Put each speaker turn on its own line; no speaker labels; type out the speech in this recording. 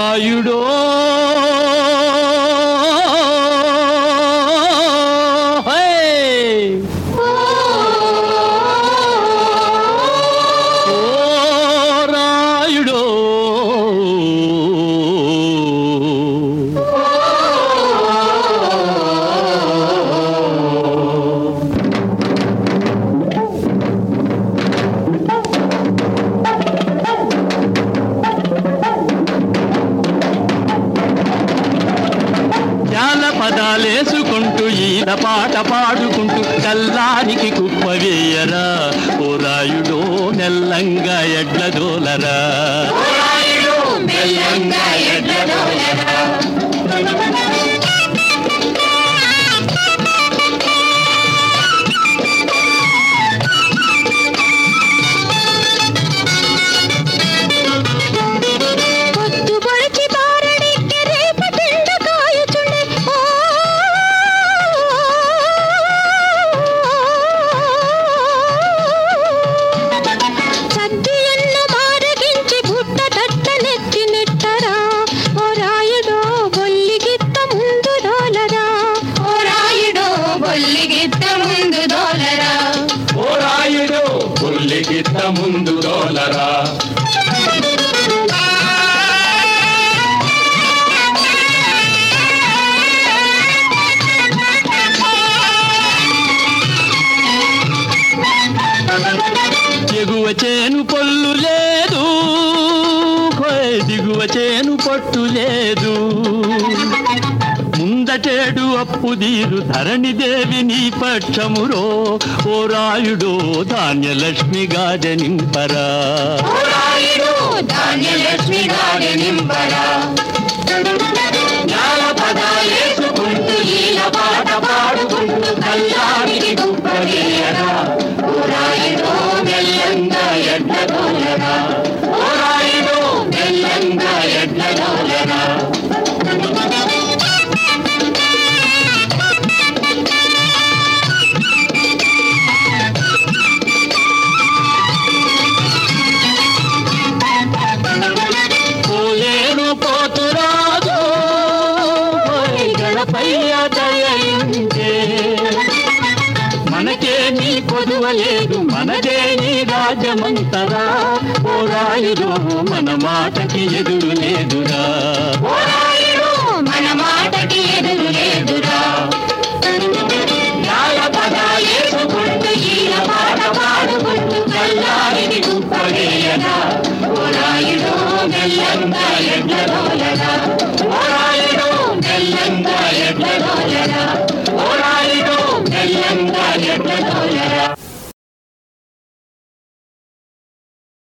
రాయుడో హే! ఓ రాయుడో జాల పదాలేసుకుంటూ ఈల పాట పాడుకుంటూ కల్లానికి కుప్ప వేయరా ఓ రాయుడో నెల్లంగా ఎడ్ల దోలరా
మెల్లంగా ఎడ్లదోలరా. పొద్దు పొడిచి బారడిక్కి రేపటిండ కాయుచుండే ఓ సద్ది ఎన్న మారగించి బుట్ట తట్ట నెత్తి నెట్టరా ఓ రాయుడో బొల్లిగిత్త ముందు దోలరా ఓ రాయుడో బొల్లిగిత్త ముందు దోలరా
ఓ రాయుడో పుల్లికిత్త ముందు దోలరా ఎగువ చేను పొల్లు లేదు హోయ్ దిగువ చేను పట్టు లేదు ముందటేడు అప్పు దీరు ధరణి దేవి నీ పక్షమురో ఓ రాయుడో ధాన్యలక్ష్మి గాజనింపరా
ఓ రాయుడో ధాన్యలక్ష్మి గాడి నింపరా జ్ఞాన పదాలేసుకుంటూ ఈల పాట పాడుకుంటూ కల్లానికి గుప్పలేయరా ఓ రాయుడో మెల్లంగా ఎడ్ల దోలరా ఓ రాయుడో మెల్లంగా ఎడ్ల దోలరా
పోలేను పోతురాజు హోయ్ గణపయ్య దయయుంటే మనకే నీ కొదువలేదు మనదే నీ రాజమంతరా ఓ రాయుడు మన మాటకి ఎదురు లేదురా
ఓ రాయుడో మన మాటకి ఎదురు లేదురా న్యాయ పదాలేసుకుంటూ ఈల పాట పాడుకుంటూ కల్లారికి గుప్పలేయరా ఓ రాయుడో మెల్లంగా ఎడ్ల దోలరా ఓ రాయుడో మెల్లంగా ఎడ్ల దోలరా ఓ రాయుడో మెల్లంగా ఎడ్ల దోలరా